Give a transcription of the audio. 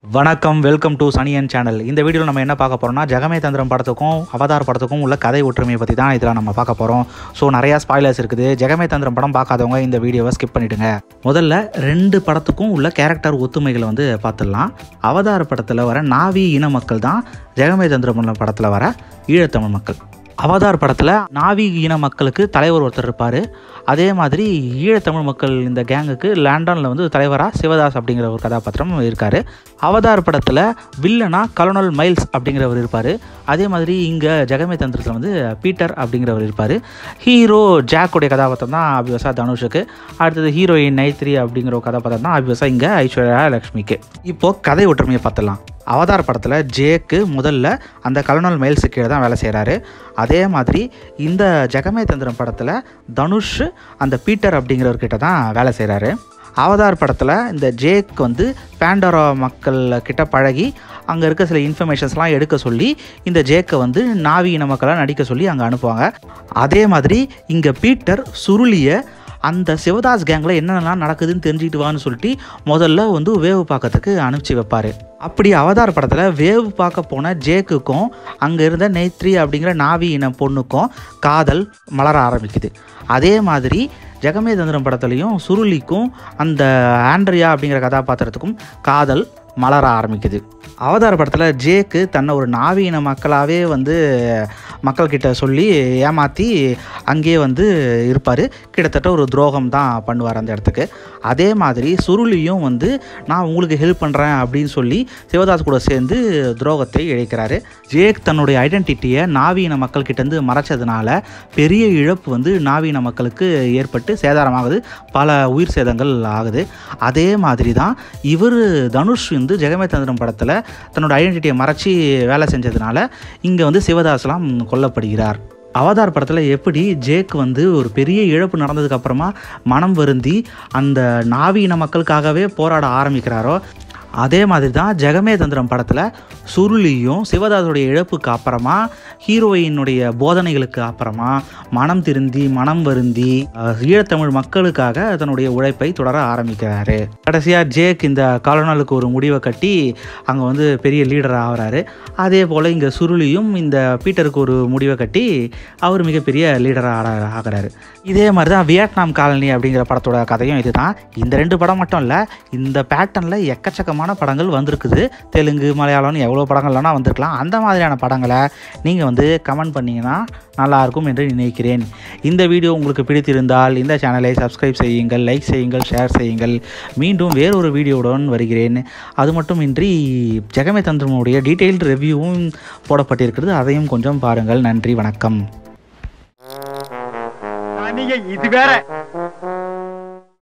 வணக்கம் welcome to சனியன் channel இந்த வீடியோவில் நம்ம என்ன பார்க்க போகிறோம்னா ஜெகமே தந்திரம் படத்துக்கும் அவதார் படத்துக்கும் உள்ள கதை ஒற்றுமையை பற்றி தான் இதில் நம்ம பார்க்க போகிறோம் ஸோ நிறையா ஸ்பாய்லர்ஸ் இருக்குது ஜெகமே தந்திரம் படம் பார்க்காதவங்க இந்த வீடியோவை ஸ்கிப் பண்ணிவிடுங்க முதல்ல ரெண்டு படத்துக்கும் உள்ள கேரக்டர் ஒத்துமைகளை வந்து பார்த்துடலாம் அவதார் படத்தில் வர நாவி இன மக்கள் தான் ஜெகமே தந்திரம் படத்தில் வர ஈழத்தமிழ் மக்கள் அவதார் படத்தில் நாவி இன மக்களுக்கு தலைவர் ஒருத்தர் இருப்பார் அதே மாதிரி ஈழத்தமிழ் மக்கள் இந்த கேங்குக்கு லேண்டானில் வந்து தலைவராக சிவதாஸ் அப்படிங்கிற ஒரு கதாபாத்திரம் இருக்கார் அவதார் படத்தில் வில்லனா கலோனல் மைல்ஸ் அப்படிங்கிறவர் இருப்பார் அதே மாதிரி இங்கே ஜெகமே தந்திரத்தில் வந்து பீட்டர் அப்படிங்கிறவர் இருப்பார் ஹீரோ ஜாக்குடைய கதாபாத்திரம் தான் அபிவசா தனுஷுக்கு அடுத்தது ஹீரோயின் நைத்ரி அப்படிங்கிற ஒரு கதாபாத்திரம் தான் அபிவசா இங்கே ஐஸ்வர்யா லக்ஷ்மிக்கு இப்போது கதை ஒற்றுமையை பார்த்துடலாம் அவதார் படத்தில் ஜேக்கு முதல்ல அந்த கலோனல் மைல்ஸு கீழே தான் வேலை செய்கிறாரு அதே மாதிரி இந்த ஜெகமே தந்திரம் படத்தில் தனுஷ் அந்த பீட்டர் அப்படிங்கிறவர்கிட்ட தான் வேலை செய்கிறாரு அவதார் படத்தில் இந்த ஜேக் வந்து பேண்டரா மக்கள் கிட்ட பழகி அங்கே இருக்க சில இன்ஃபர்மேஷன்ஸ்லாம் எடுக்க சொல்லி இந்த ஜேக்கை வந்து நாவி இன மக்களை நடிக்க சொல்லி அங்கே அனுப்புவாங்க அதே மாதிரி இங்கே பீட்டர் சுருளியை அந்த சிவதாஸ் கேங்கில் என்னென்னலாம் நடக்குதுன்னு தெரிஞ்சுக்கிட்டு வான்னு சொல்லிட்டு முதல்ல வந்து வேவு பார்க்கறதுக்கு அனுப்பிச்சி வைப்பார் அப்படி அவதார் படத்தில் வேவு பார்க்க போன ஜேக்குக்கும் அங்கே இருந்த நெய்த்ரி அப்படிங்கிற நாவி இன பொண்ணுக்கும் காதல் மலர ஆரம்பிக்குது அதே மாதிரி ஜெகமே தந்திரம் படத்துலையும் சுருளிக்கும் அந்த ஆண்ட்ரியா அப்படிங்கிற கதாபாத்திரத்துக்கும் காதல் மலர ஆரம்பிக்குது அவதார படத்தில் ஜேக்கு தன்னை ஒரு நாவீன மக்களாகவே வந்து மக்கள்கிட்ட சொல்லி ஏமாற்றி அங்கேயே வந்து இருப்பார் கிட்டத்தட்ட ஒரு துரோகம் தான் பண்ணுவார் அந்த இடத்துக்கு அதே மாதிரி சுருளியும் வந்து நான் உங்களுக்கு ஹெல்ப் பண்ணுறேன் அப்படின்னு சொல்லி சிவதாஸ் கூட சேர்ந்து துரோகத்தை இழைக்கிறாரு ஜேக் தன்னுடைய ஐடென்டிட்டியை நாவீன மக்கள்கிட்டேருந்து மறைச்சதுனால பெரிய இழப்பு வந்து நாவீன மக்களுக்கு ஏற்பட்டு சேதாரமாகுது பல உயிர் சேதங்கள் ஆகுது அதே மாதிரி தான் இவர் தனுஷ் வந்து ஜெகமே தந்திரம் படத்தில் தன்னோட ஐடென்டிட்டியை மறைச்சி வேலை செஞ்சதுனால இங்கே வந்து சிவதாஸ்லாம் கொல்லப்படுகிறார் அவதார் படத்தில் எப்படி ஜேக் வந்து ஒரு பெரிய இழப்பு நடந்ததுக்கு அப்புறமா மனம் வருந்தி அந்த நாவீன மக்களுக்காகவே போராட ஆரம்பிக்கிறாரோ அதே மாதிரி தான் ஜெகமே தந்திரம் படத்தில் சுருளியும் சிவதாஸுடைய இழப்புக்கு அப்புறமா ஹீரோயினுடைய போதனைகளுக்கு அப்புறமா மனம் திருந்தி மனம் வருந்தி அஹ், ஈழத்தமிழ் மக்களுக்காக தன்னுடைய உழைப்பை தொடர ஆரம்பிக்கிறாரு கடைசியாக ஜேக் இந்த காலனாலுக்கு ஒரு முடிவை கட்டி அங்கே வந்து பெரிய லீடர் ஆகிறாரு அதே போல் இங்கே சுருளியும் இந்த பீட்டருக்கு ஒரு முடிவை கட்டி அவர் மிகப்பெரிய லீடராக ஆகிறாரு இதே மாதிரி தான் வியட்நாம் காலனி அப்படிங்கிற படத்தோட கதையும் இதுதான் இந்த ரெண்டு படம் மட்டும் இல்லை இந்த பேட்டர்னில் எக்கச்சக்கமான படங்கள் வந்திருக்குது தெலுங்கு மலையாளம்னு எவ்வளோ படங்கள்லாம் வந்திருக்கலாம் அந்த மாதிரியான படங்களை நீங்கள் வந்து கமெண்ட் பண்ணிங்கன்னா நல்லாயிருக்கும் என்று நினைக்கிறேன் இந்த வீடியோ உங்களுக்கு பிடித்திருந்தால் இந்த சேனலை சப்ஸ்கிரைப் செய்யுங்கள் லைக் செய்யுங்கள் ஷேர் செய்யுங்கள் மீண்டும் வேறொரு வீடியோவுடன் வருகிறேன் அது மட்டுமின்றி ஜெகமே தந்திரமுடைய டீட்டெயில்டு ரிவ்யூவும் போடப்பட்டிருக்கிறது அதையும் கொஞ்சம் பாருங்கள் நன்றி வணக்கம் நீங்க இது வேற